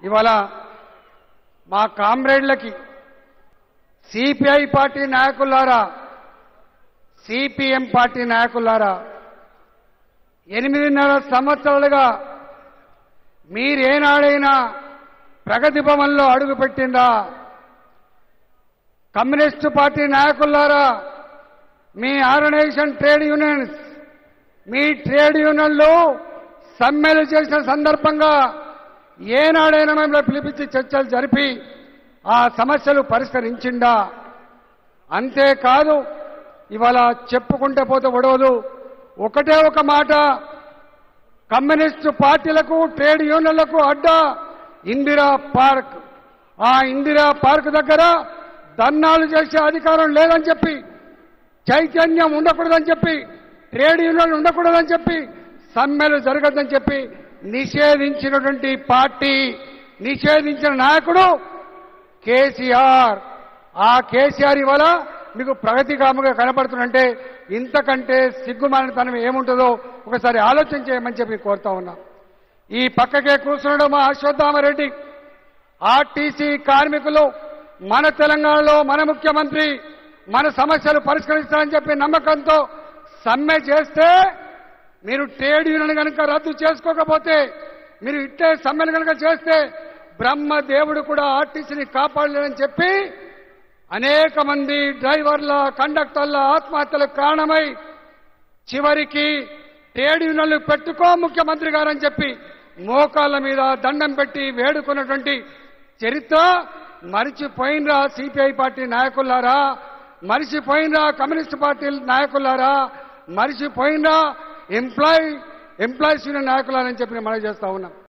ఇవాళ మా కామ్రేడ్లకి సిపిఐ పార్టీ నాయకులారా సిపిఎం పార్టీ నాయకులారా ఎనిమిదిన్నర సంవత్సరాలుగా మీరేనాడైనా ప్రగతి భవన్లో అడుగుపెట్టిందా కమ్యూనిస్టు పార్టీ నాయకులారా మీ ఆర్గనైజేషన్ ట్రేడ్ యూనియన్స్ మీ ట్రేడ్ యూనియన్లు సమ్మెలు చేసిన సందర్భంగా ఏనాడైనా మేము పిలిపించి చర్చలు జరిపి ఆ సమస్యలు పరిష్కరించిండా అంతేకాదు ఇవాళ చెప్పుకుంటే పోతే ఒడవదు ఒకటే ఒక మాట కమ్యూనిస్టు పార్టీలకు ట్రేడ్ యూనియన్లకు అడ్డా ఇందిరా పార్క్ ఆ ఇందిరా పార్క్ దగ్గర ధర్నాలు చేసే అధికారం లేదని చెప్పి చైతన్యం ఉండకూడదని చెప్పి ట్రేడ్ యూనియన్ ఉండకూడదని చెప్పి సమ్మెలు జరగదని చెప్పి నిషేధించినటువంటి పార్టీ నిషేధించిన నాయకుడు కేసీఆర్ ఆ కేసీఆర్ ఇవాళ మీకు ప్రగతిగాముగా కనపడుతుందంటే ఇంతకంటే సిగ్గుమాలినతనం ఏముంటుందో ఒకసారి ఆలోచన చేయమని చెప్పి కోరుతా ఉన్నా ఈ పక్కకే కూర్చున్నాడు మా అశ్వత్థామరెడ్డి ఆర్టీసీ కార్మికులు మన తెలంగాణలో మన ముఖ్యమంత్రి మన సమస్యలు పరిష్కరిస్తారని చెప్పి నమ్మకంతో సమ్మె చేస్తే మీరు ట్రేడ్ యూనియన్ కనుక రద్దు చేసుకోకపోతే మీరు ఇట్టే సమ్మెలు కనుక చేస్తే బ్రహ్మ దేవుడు కూడా ఆర్టీసీని కాపాడలేదని చెప్పి అనేక మంది డ్రైవర్ల కండక్టర్ల ఆత్మహత్యలకు కారణమై చివరికి ట్రేడ్ యూనియన్లు పెట్టుకో ముఖ్యమంత్రి గారని చెప్పి మోకాళ్ళ మీద దండం పెట్టి వేడుకున్నటువంటి చరిత్ర మరిచిపోయినరా సిపిఐ పార్టీ నాయకులారా మరిచిపోయినరా కమ్యూనిస్ట్ పార్టీ నాయకులారా మరిచిపోయినరా ఎంప్లాయ్ ఎంప్లాయీస్ యూనియన్ నాయకులారని చెప్పి మనం చేస్తా ఉన్నాం